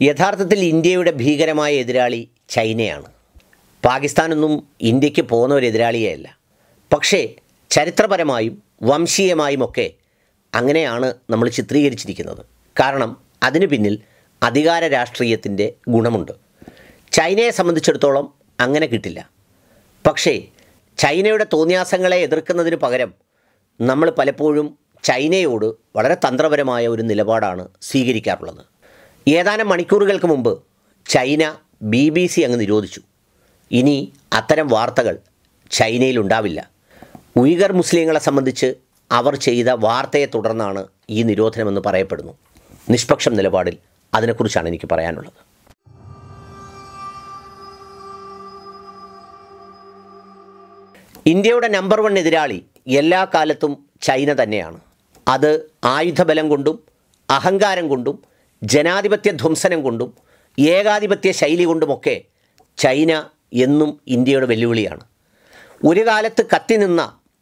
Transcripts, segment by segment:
യഥാർത്ഥത്തിൽ ഇന്ത്യയുടെ ഭീകരമായ എതിരാളി ചൈനയാണ് പാകിസ്ഥാനൊന്നും ഇന്ത്യക്ക് പോകുന്ന ഒരു എതിരാളിയല്ല പക്ഷേ ചരിത്രപരമായും വംശീയമായുമൊക്കെ അങ്ങനെയാണ് നമ്മൾ ചിത്രീകരിച്ചിരിക്കുന്നത് കാരണം അതിനു പിന്നിൽ അധികാര രാഷ്ട്രീയത്തിൻ്റെ ഗുണമുണ്ട് ചൈനയെ സംബന്ധിച്ചിടത്തോളം അങ്ങനെ കിട്ടില്ല പക്ഷേ ചൈനയുടെ തോന്നിയാസങ്ങളെ എതിർക്കുന്നതിന് പകരം നമ്മൾ പലപ്പോഴും ചൈനയോട് വളരെ തന്ത്രപരമായ ഒരു നിലപാടാണ് സ്വീകരിക്കാറുള്ളത് ഏതാനും മണിക്കൂറുകൾക്ക് മുമ്പ് ചൈന ബി ബി സി അങ്ങ് നിരോധിച്ചു ഇനി അത്തരം വാർത്തകൾ ചൈനയിലുണ്ടാവില്ല ഉയ്ഗർ മുസ്ലിങ്ങളെ സംബന്ധിച്ച് അവർ ചെയ്ത വാർത്തയെ തുടർന്നാണ് ഈ നിരോധനമെന്ന് പറയപ്പെടുന്നു നിഷ്പക്ഷം നിലപാടിൽ അതിനെക്കുറിച്ചാണ് എനിക്ക് പറയാനുള്ളത് ഇന്ത്യയുടെ നമ്പർ വൺ എതിരാളി എല്ലാ കാലത്തും ചൈന തന്നെയാണ് അത് ആയുധബലം കൊണ്ടും അഹങ്കാരം കൊണ്ടും ജനാധിപത്യ ധ്വംസനം കൊണ്ടും ഏകാധിപത്യ ശൈലി കൊണ്ടുമൊക്കെ ചൈന എന്നും ഇന്ത്യയുടെ വെല്ലുവിളിയാണ് ഒരു കാലത്ത് കത്തി നിന്ന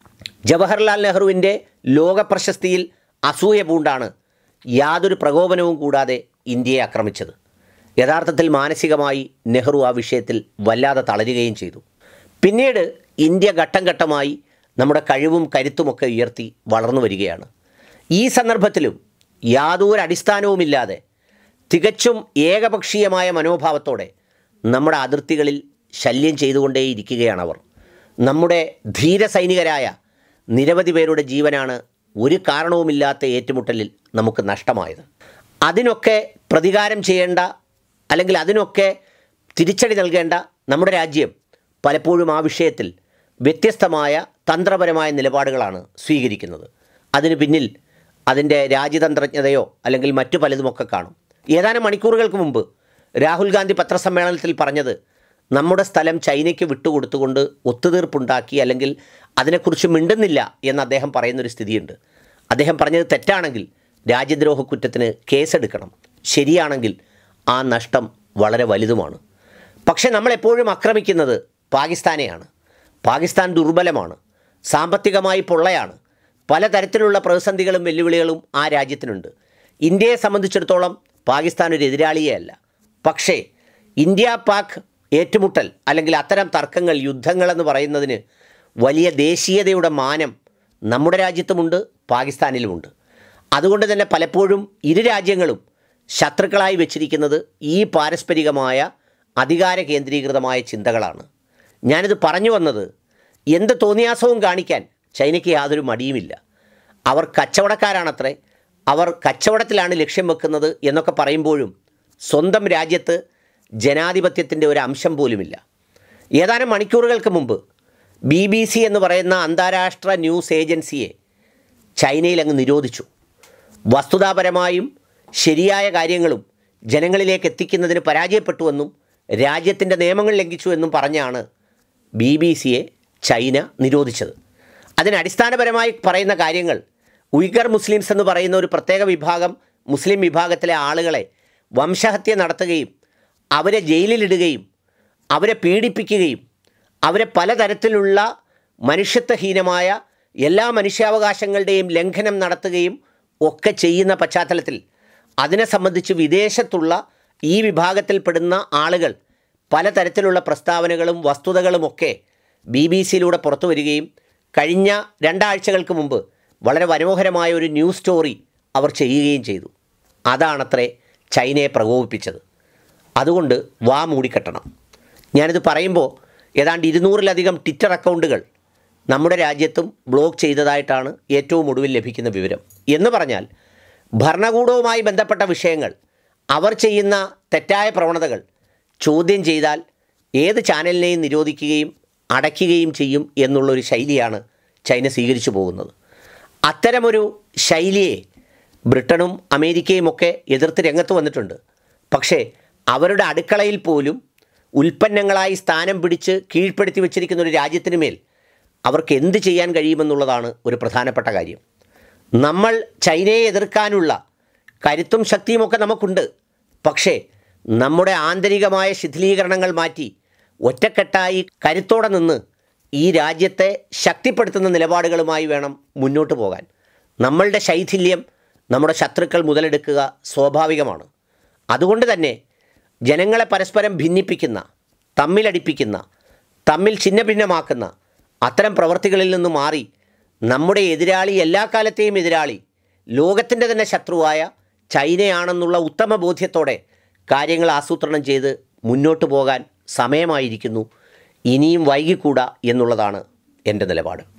ജവഹർലാൽ നെഹ്റുവിൻ്റെ ലോക പ്രശസ്തിയിൽ അസൂയ പൂണ്ടാണ് യാതൊരു പ്രകോപനവും കൂടാതെ ഇന്ത്യയെ ആക്രമിച്ചത് യഥാർത്ഥത്തിൽ മാനസികമായി നെഹ്റു ആ വിഷയത്തിൽ വല്ലാതെ തളരുകയും ചെയ്തു പിന്നീട് ഇന്ത്യ ഘട്ടം ഘട്ടമായി നമ്മുടെ കഴിവും കരുത്തുമൊക്കെ ഉയർത്തി വളർന്നു വരികയാണ് ഈ സന്ദർഭത്തിലും യാതൊരു അടിസ്ഥാനവുമില്ലാതെ തികച്ചും ഏകപക്ഷീയമായ മനോഭാവത്തോടെ നമ്മുടെ അതിർത്തികളിൽ ശല്യം ചെയ്തുകൊണ്ടേയിരിക്കുകയാണവർ നമ്മുടെ ധീര സൈനികരായ നിരവധി പേരുടെ ജീവനാണ് ഒരു കാരണവുമില്ലാത്ത ഏറ്റുമുട്ടലിൽ നമുക്ക് നഷ്ടമായത് അതിനൊക്കെ പ്രതികാരം ചെയ്യേണ്ട അല്ലെങ്കിൽ അതിനൊക്കെ തിരിച്ചടി നൽകേണ്ട നമ്മുടെ രാജ്യം പലപ്പോഴും ആ വിഷയത്തിൽ വ്യത്യസ്തമായ തന്ത്രപരമായ നിലപാടുകളാണ് സ്വീകരിക്കുന്നത് അതിന് പിന്നിൽ അതിൻ്റെ രാജ്യതന്ത്രജ്ഞതയോ അല്ലെങ്കിൽ മറ്റു പലതുമൊക്കെ കാണും ഏതാനും മണിക്കൂറുകൾക്ക് മുമ്പ് രാഹുൽ ഗാന്ധി പത്രസമ്മേളനത്തിൽ പറഞ്ഞത് നമ്മുടെ സ്ഥലം ചൈനയ്ക്ക് വിട്ടുകൊടുത്തുകൊണ്ട് ഒത്തുതീർപ്പുണ്ടാക്കി അല്ലെങ്കിൽ അതിനെക്കുറിച്ച് മിണ്ടുന്നില്ല എന്ന് അദ്ദേഹം പറയുന്നൊരു സ്ഥിതിയുണ്ട് അദ്ദേഹം പറഞ്ഞത് തെറ്റാണെങ്കിൽ രാജ്യദ്രോഹ കുറ്റത്തിന് കേസെടുക്കണം ശരിയാണെങ്കിൽ ആ നഷ്ടം വളരെ വലുതുമാണ് പക്ഷെ നമ്മളെപ്പോഴും ആക്രമിക്കുന്നത് പാകിസ്ഥാനെയാണ് പാകിസ്ഥാൻ ദുർബലമാണ് സാമ്പത്തികമായി പൊള്ളയാണ് പലതരത്തിലുള്ള പ്രതിസന്ധികളും വെല്ലുവിളികളും ആ രാജ്യത്തിനുണ്ട് ഇന്ത്യയെ സംബന്ധിച്ചിടത്തോളം പാകിസ്ഥാൻ ഒരു എതിരാളിയേ അല്ല പക്ഷേ ഇന്ത്യ പാക് ഏറ്റുമുട്ടൽ അല്ലെങ്കിൽ അത്തരം തർക്കങ്ങൾ യുദ്ധങ്ങളെന്ന് പറയുന്നതിന് വലിയ ദേശീയതയുടെ മാനം നമ്മുടെ രാജ്യത്തുമുണ്ട് പാകിസ്ഥാനിലുമുണ്ട് അതുകൊണ്ട് തന്നെ പലപ്പോഴും ഇരു രാജ്യങ്ങളും ശത്രുക്കളായി വെച്ചിരിക്കുന്നത് ഈ പാരസ്പരികമായ അധികാര കേന്ദ്രീകൃതമായ ചിന്തകളാണ് ഞാനിത് പറഞ്ഞു വന്നത് എന്ത് തോന്നിയാസവും കാണിക്കാൻ ചൈനയ്ക്ക് യാതൊരു മടിയുമില്ല അവർ കച്ചവടക്കാരാണത്രേ അവർ കച്ചവടത്തിലാണ് ലക്ഷ്യം വെക്കുന്നത് എന്നൊക്കെ പറയുമ്പോഴും സ്വന്തം രാജ്യത്ത് ജനാധിപത്യത്തിൻ്റെ ഒരു അംശം പോലുമില്ല ഏതാനും മണിക്കൂറുകൾക്ക് മുമ്പ് ബി ബി സി എന്ന് പറയുന്ന അന്താരാഷ്ട്ര ന്യൂസ് ഏജൻസിയെ ചൈനയിൽ അങ്ങ് നിരോധിച്ചു വസ്തുതാപരമായും ശരിയായ കാര്യങ്ങളും ജനങ്ങളിലേക്ക് എത്തിക്കുന്നതിന് പരാജയപ്പെട്ടുവെന്നും രാജ്യത്തിൻ്റെ നിയമങ്ങൾ ലംഘിച്ചു എന്നും പറഞ്ഞാണ് ബി ബി സിയെ ചൈന നിരോധിച്ചത് അതിന് അടിസ്ഥാനപരമായി പറയുന്ന കാര്യങ്ങൾ ഉയ്ഗർ മുസ്ലിംസ് എന്ന് പറയുന്ന ഒരു പ്രത്യേക വിഭാഗം മുസ്ലിം വിഭാഗത്തിലെ ആളുകളെ വംശഹത്യ നടത്തുകയും അവരെ ജയിലിലിടുകയും അവരെ പീഡിപ്പിക്കുകയും അവരെ പലതരത്തിലുള്ള മനുഷ്യത്വഹീനമായ എല്ലാ മനുഷ്യാവകാശങ്ങളുടെയും ലംഘനം നടത്തുകയും ഒക്കെ ചെയ്യുന്ന പശ്ചാത്തലത്തിൽ അതിനെ സംബന്ധിച്ച് വിദേശത്തുള്ള ഈ വിഭാഗത്തിൽപ്പെടുന്ന ആളുകൾ പലതരത്തിലുള്ള പ്രസ്താവനകളും വസ്തുതകളുമൊക്കെ ബി ബി സിയിലൂടെ പുറത്തു വരികയും കഴിഞ്ഞ രണ്ടാഴ്ചകൾക്ക് മുമ്പ് വളരെ മനോഹരമായ ഒരു ന്യൂസ് സ്റ്റോറി അവർ ചെയ്യുകയും ചെയ്തു അതാണത്രേ ചൈനയെ പ്രകോപിപ്പിച്ചത് അതുകൊണ്ട് വാ മൂടിക്കെട്ടണം ഞാനിത് പറയുമ്പോൾ ഏതാണ്ട് ഇരുന്നൂറിലധികം ട്വിറ്റർ അക്കൗണ്ടുകൾ നമ്മുടെ രാജ്യത്തും ബ്ലോക്ക് ചെയ്തതായിട്ടാണ് ഏറ്റവും ഒടുവിൽ ലഭിക്കുന്ന വിവരം എന്ന് പറഞ്ഞാൽ ഭരണകൂടവുമായി ബന്ധപ്പെട്ട വിഷയങ്ങൾ അവർ ചെയ്യുന്ന തെറ്റായ പ്രവണതകൾ ചോദ്യം ചെയ്താൽ ഏത് ചാനലിനെയും നിരോധിക്കുകയും അടയ്ക്കുകയും ചെയ്യും എന്നുള്ളൊരു ശൈലിയാണ് ചൈന സ്വീകരിച്ചു പോകുന്നത് അത്തരമൊരു ശൈലിയെ ബ്രിട്ടനും അമേരിക്കയും ഒക്കെ എതിർത്ത് രംഗത്ത് വന്നിട്ടുണ്ട് പക്ഷേ അവരുടെ അടുക്കളയിൽ പോലും ഉൽപ്പന്നങ്ങളായി സ്ഥാനം പിടിച്ച് കീഴ്പ്പെടുത്തി വച്ചിരിക്കുന്ന ഒരു രാജ്യത്തിന് മേൽ അവർക്ക് എന്ത് ചെയ്യാൻ കഴിയുമെന്നുള്ളതാണ് ഒരു പ്രധാനപ്പെട്ട കാര്യം നമ്മൾ ചൈനയെ എതിർക്കാനുള്ള കരുത്തും ശക്തിയുമൊക്കെ നമുക്കുണ്ട് പക്ഷേ നമ്മുടെ ആന്തരികമായ ശിഥിലീകരണങ്ങൾ മാറ്റി ഒറ്റക്കെട്ടായി കരുത്തോടെ നിന്ന് ഈ രാജ്യത്തെ ശക്തിപ്പെടുത്തുന്ന നിലപാടുകളുമായി വേണം മുന്നോട്ട് പോകാൻ നമ്മളുടെ ശൈഥില്യം നമ്മുടെ ശത്രുക്കൾ മുതലെടുക്കുക സ്വാഭാവികമാണ് അതുകൊണ്ട് തന്നെ ജനങ്ങളെ പരസ്പരം ഭിന്നിപ്പിക്കുന്ന തമ്മിലടിപ്പിക്കുന്ന തമ്മിൽ ഛിന്നഭിന്നമാക്കുന്ന അത്തരം പ്രവർത്തികളിൽ നിന്ന് മാറി നമ്മുടെ എതിരാളി എല്ലാ കാലത്തെയും എതിരാളി ലോകത്തിൻ്റെ തന്നെ ശത്രുവായ ചൈനയാണെന്നുള്ള ഉത്തമ ബോധ്യത്തോടെ കാര്യങ്ങൾ ആസൂത്രണം ചെയ്ത് മുന്നോട്ട് പോകാൻ സമയമായിരിക്കുന്നു ഇനിയും വൈകിക്കൂടാ എന്നുള്ളതാണ് എൻ്റെ നിലപാട്